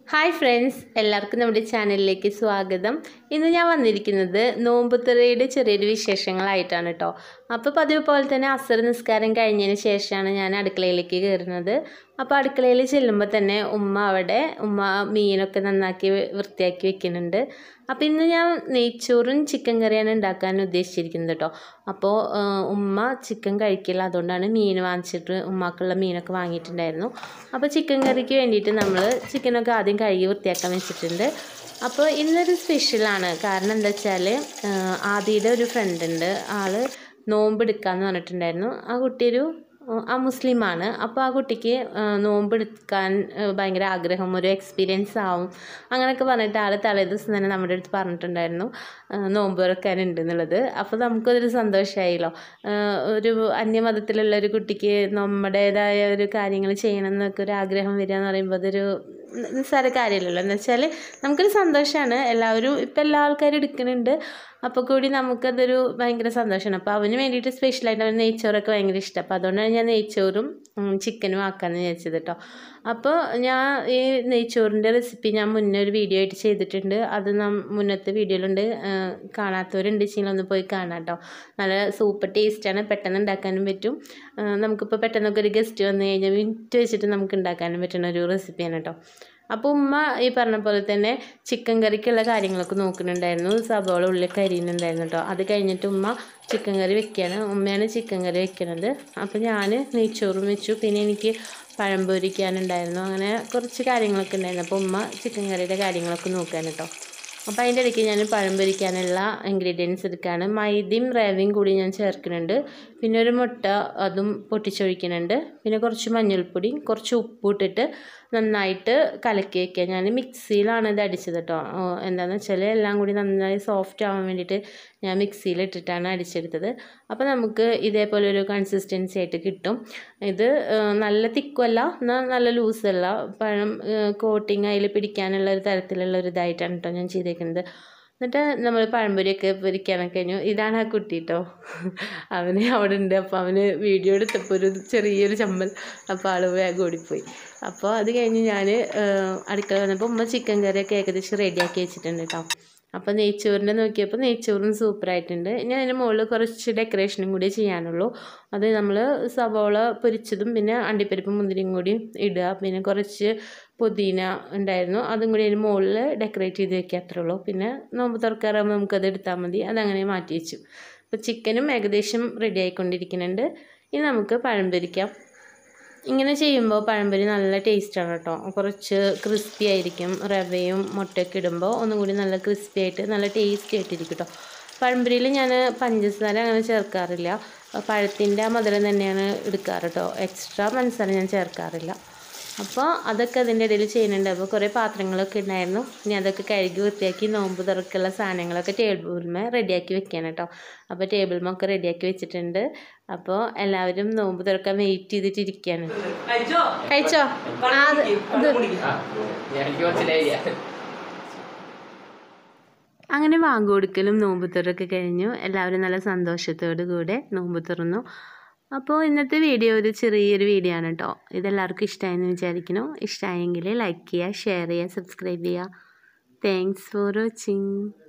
hi friends എല്ലാവർക്കും നമ്മുടെ ചാനലിലേക്ക് സ്വാഗതം ഇന്ന് ഞാൻ വന്നിരിക്കുന്നത് നോമ്പുത്തുറയുടെ ചെറിയൊരു വിശേഷങ്ങളായിട്ടാണ് കേട്ടോ അപ്പോൾ പതിവ് പോലെ തന്നെ അസർ നിസ്കാരം കഴിഞ്ഞതിന് ശേഷമാണ് ഞാൻ അടുക്കളയിലേക്ക് കയറുന്നത് അപ്പോൾ അടുക്കളയിൽ ചെല്ലുമ്പോൾ തന്നെ ഉമ്മ അവിടെ ഉമ്മ മീനൊക്കെ നന്നാക്കി വൃത്തിയാക്കി വെക്കുന്നുണ്ട് അപ്പോൾ ഇന്ന് ഞാൻ നെയ്ച്ചോറും ചിക്കൻ കറിയാണ് ഉണ്ടാക്കാൻ ഉദ്ദേശിച്ചിരിക്കുന്നത് കേട്ടോ അപ്പോൾ ആ, ഉമ്മ ചിക്കൻ കഴിക്കില്ല അതുകൊണ്ടാണ് മീൻ വാങ്ങിച്ചിട്ട് ഉമ്മാക്കുള്ള മീനൊക്കെ വാങ്ങിയിട്ടുണ്ടായിരുന്നു അപ്പോൾ ചിക്കൻ കറിക്ക് വേണ്ടിയിട്ട് നമ്മൾ ചിക്കനൊക്കെ ആദ്യം കഴുകി വൃത്തിയാക്കാൻ വെച്ചിട്ടുണ്ട് അപ്പോൾ ഇന്നൊരു സ്പെഷ്യലാണ് കാരണം എന്താ വെച്ചാൽ ആദിയുടെ ഒരു ഫ്രണ്ട് ഉണ്ട് ആള് നോമ്പ് എടുക്കാമെന്ന് പറഞ്ഞിട്ടുണ്ടായിരുന്നു ആ കുട്ടി ഒരു ആ മുസ്ലിമാണ് അപ്പോൾ ആ കുട്ടിക്ക് ആ, നോമ്പ് എടുക്കാൻ ആ, ഭയങ്കര ആഗ്രഹം ഒരു എക്സ്പീരിയൻസ് ആവും അങ്ങനെയൊക്കെ പറഞ്ഞിട്ട് ആൾ തലേദിവസം തന്നെ നമ്മുടെ അടുത്ത് പറഞ്ഞിട്ടുണ്ടായിരുന്നു ആ, നോമ്പ് തുറക്കാനുണ്ട് എന്നുള്ളത് അപ്പോൾ നമുക്കതൊരു സന്തോഷമായല്ലോ ആ, ഒരു അന്യമതത്തിലുള്ള ഒരു കുട്ടിക്ക് നമ്മുടേതായ ഒരു കാര്യങ്ങൾ ചെയ്യണം എന്നൊക്കെ ഒരു ആഗ്രഹം വരിക എന്ന് പറയുമ്പോൾ അതൊരു നിസ്സാര കാര്യമല്ലല്ലോ എന്ന് വെച്ചാൽ നമുക്കൊരു സന്തോഷമാണ് എല്ലാവരും ഇപ്പം എല്ലാ ആൾക്കാരും എടുക്കുന്നുണ്ട് അപ്പോൾ കൂടി നമുക്കതൊരു ഭയങ്കര സന്തോഷമാണ് അപ്പോൾ അവന് വേണ്ടിയിട്ട് സ്പെഷ്യലായിട്ട് അവന് നെയ്ച്ചോറൊക്കെ ഭയങ്കര ഇഷ്ടം അപ്പോൾ അതുകൊണ്ടാണ് ഞാൻ നെയ്ച്ചോറും ഉം, ചിക്കനും ആക്കാമെന്ന് വിചാരിച്ചത് കേട്ടോ അപ്പോൾ ഞാൻ ഈ നെയ്ച്ചോറിൻ്റെ റെസിപ്പി ഞാൻ മുന്നേ ഒരു വീഡിയോ ആയിട്ട് ചെയ്തിട്ടുണ്ട് അത് നം മുന്നത്തെ വീഡിയോയിലുണ്ട് കാണാത്തവരുണ്ട് വെച്ചെങ്കിൽ ഒന്ന് പോയി കാണാം കേട്ടോ നല്ല സൂപ്പർ ടേസ്റ്റാണ് പെട്ടെന്ന് ഉണ്ടാക്കാനും പറ്റും ആ, നമുക്കിപ്പോൾ പെട്ടെന്നൊക്കെ ഒരു ഗസ്റ്റ് വന്നു കഴിഞ്ഞാൽ മിനിറ്റ് വെച്ചിട്ട് നമുക്ക് ഉണ്ടാക്കാനും പറ്റുന്ന ഒരു റെസിപ്പിയാണ് കേട്ടോ അപ്പോൾ ഉമ്മ ഈ പറഞ്ഞ പോലെ തന്നെ ചിക്കൻ കറിക്കുള്ള കാര്യങ്ങളൊക്കെ നോക്കുന്നുണ്ടായിരുന്നു സബോള ഉള്ളി കരിയുന്നുണ്ടായിരുന്നു കേട്ടോ അത് കഴിഞ്ഞിട്ട് ഉമ്മ ചിക്കൻ കറി വെക്കുകയാണ് ഉമ്മയാണ് ചിക്കൻ കറി വെക്കുന്നത് അപ്പോൾ ഞാൻ നെയ്ച്ചോറും വെച്ചു പിന്നെ എനിക്ക് പഴം പൊരിക്കാനുണ്ടായിരുന്നു അങ്ങനെ കുറച്ച് കാര്യങ്ങളൊക്കെ ഉണ്ടായിരുന്നു അപ്പോൾ ഉമ്മ ചിക്കൻ കറിയുടെ കാര്യങ്ങളൊക്കെ നോക്കാൻ കേട്ടോ അപ്പോൾ അതിൻ്റെ ഇടയ്ക്ക് ഞാൻ പഴം പൊരിക്കാനുള്ള ഇൻഗ്രീഡിയൻസ് എടുക്കുകയാണ് മൈദയും റവയും കൂടി ഞാൻ ചേർക്കുന്നുണ്ട് പിന്നെ ഒരു മുട്ട അതും പൊട്ടിച്ചൊഴിക്കുന്നുണ്ട് പിന്നെ കുറച്ച് മഞ്ഞൾപ്പൊടി കുറച്ച് ഉപ്പ് ഇട്ടിട്ട് നന്നായിട്ട് കലക്കി വയ്ക്കുക ഞാൻ മിക്സിയിലാണ് ഇത് അടിച്ചത് കേട്ടോ ഓ, എന്താണെന്ന് വെച്ചാൽ എല്ലാം കൂടി നന്നായി സോഫ്റ്റ് ആവാൻ വേണ്ടിയിട്ട് ഞാൻ മിക്സിയിൽ ഇട്ടിട്ടാണ് അടിച്ചെടുത്തത് അപ്പോൾ നമുക്ക് ഇതേപോലെ ഒരു കൺസിസ്റ്റൻസി ആയിട്ട് കിട്ടും ഇത് ആ, നല്ല തിക്കുമല്ല എന്നാൽ നല്ല ലൂസല്ല പഴം കോട്ടിങ് അതിൽ പിടിക്കാനുള്ള ഒരു തരത്തിലുള്ള ഒരു ഇതായിട്ടാണ് കേട്ടോ ഞാൻ ചെയ്തേക്കുന്നത് എന്നിട്ട് നമ്മൾ പഴംപൊരിയൊക്കെ പൊരിക്കാനൊക്കെ കഴിഞ്ഞു ഇതാണ് ആ കുട്ടി കേട്ടോ അവന് അവിടെ ഉണ്ട് അപ്പോൾ അവന് വീഡിയോ എടുത്തപ്പോൾ ഒരു ചെറിയൊരു ചമ്മൽ അപ്പോൾ ആൾ വേഗം ഓടിപ്പോയി അപ്പോൾ അത് കഴിഞ്ഞ് ഞാൻ അടുക്കള വന്നപ്പോൾ ഉമ്മ ചിക്കൻ കറിയൊക്കെ ഏകദേശം റെഡിയാക്കി വെച്ചിട്ടുണ്ട് കേട്ടോ അപ്പോൾ നെയ്ച്ചോറിൻ്റെ നോക്കിയപ്പോൾ നെയ്ച്ചോറും സൂപ്പറായിട്ടുണ്ട് ഇനി അതിന് മുകളിൽ കുറച്ച് ഡെക്കറേഷനും കൂടി ചെയ്യാനുള്ളൂ അത് നമ്മൾ സവോള പൊരിച്ചതും പിന്നെ അണ്ടിപ്പരിപ്പ് മുന്തിരിയും കൂടി ഇടുക പിന്നെ കുറച്ച് പുതിന ഉണ്ടായിരുന്നു അതും കൂടി അതിന് മുകളിൽ ഡെക്കറേറ്റ് ചെയ്ത് വെക്കുക അത്രേ ഉള്ളൂ പിന്നെ നോമ്പ് തുറക്കാറാകുമ്പോൾ നമുക്കത് എടുത്താൽ മതി അതങ്ങനെ മാറ്റി വെച്ചു അപ്പോൾ ചിക്കനും ഏകദേശം റെഡി ആയിക്കൊണ്ടിരിക്കുന്നുണ്ട് ഇനി നമുക്ക് പഴം പൊരിക്കാം ഇങ്ങനെ ചെയ്യുമ്പോൾ പഴംപൊരി നല്ല ടേസ്റ്റാണ് കേട്ടോ കുറച്ച് ക്രിസ്പി ആയിരിക്കും റവയും മുട്ടയൊക്കെ ഇടുമ്പോൾ ഒന്നും കൂടി നല്ല ക്രിസ്പി ആയിട്ട് നല്ല ടേസ്റ്റി ആയിട്ടിരിക്കും കേട്ടോ പഴംപൊരിയിൽ ഞാൻ പഞ്ചസാര അങ്ങനെ ചേർക്കാറില്ല പഴത്തിൻ്റെ ആ മധുരം തന്നെയാണ് എടുക്കാറ് കേട്ടോ എക്സ്ട്രാ പഞ്ചസാര ഞാൻ ചേർക്കാറില്ല അപ്പോൾ അതൊക്കെ അതിൻ്റെ ഇടയിൽ ചെയ്യുന്നുണ്ട് അപ്പോൾ കുറേ പാത്രങ്ങളൊക്കെ ഉണ്ടായിരുന്നു ഇനി അതൊക്കെ കഴുകി വൃത്തിയാക്കി നോമ്പ് തുറക്കുള്ള സാധനങ്ങളൊക്കെ ടേബിൾമേ റെഡിയാക്കി വെക്കുകയാണ് കേട്ടോ അപ്പോൾ ടേബിൾമൊക്കെ റെഡിയാക്കി വെച്ചിട്ടുണ്ട് അപ്പോൾ എല്ലാവരും നോമ്പ് തുറക്കാൻ വെയിറ്റ് ചെയ്തിട്ടിരിക്കുകയാണ് കഴിച്ചോ ആ അത് ഇത് എനിക്ക് മനസ്സിലായില്ല അങ്ങനെ വാങ്ങു കൊടുക്കലും നോമ്പ് തുറഒക്കെ കഴിഞ്ഞു എല്ലാവരും നല്ല സന്തോഷത്തോടു കൂടെ നോമ്പ് തുറന്നു അപ്പോൾ ഇന്നത്തെ വീഡിയോ ഒരു ചെറിയൊരു വീഡിയോ ആണ് കേട്ടോ ഇതെല്ലാവർക്കും ഇഷ്ടമായെന്ന് വിചാരിക്കുന്നു ഇഷ്ടമായെങ്കിൽ ലൈക്ക് ചെയ്യുക ഷെയർ ചെയ്യുക സബ്സ്ക്രൈബ് ചെയ്യുക താങ്ക്സ് ഫോർ വാച്ചിങ്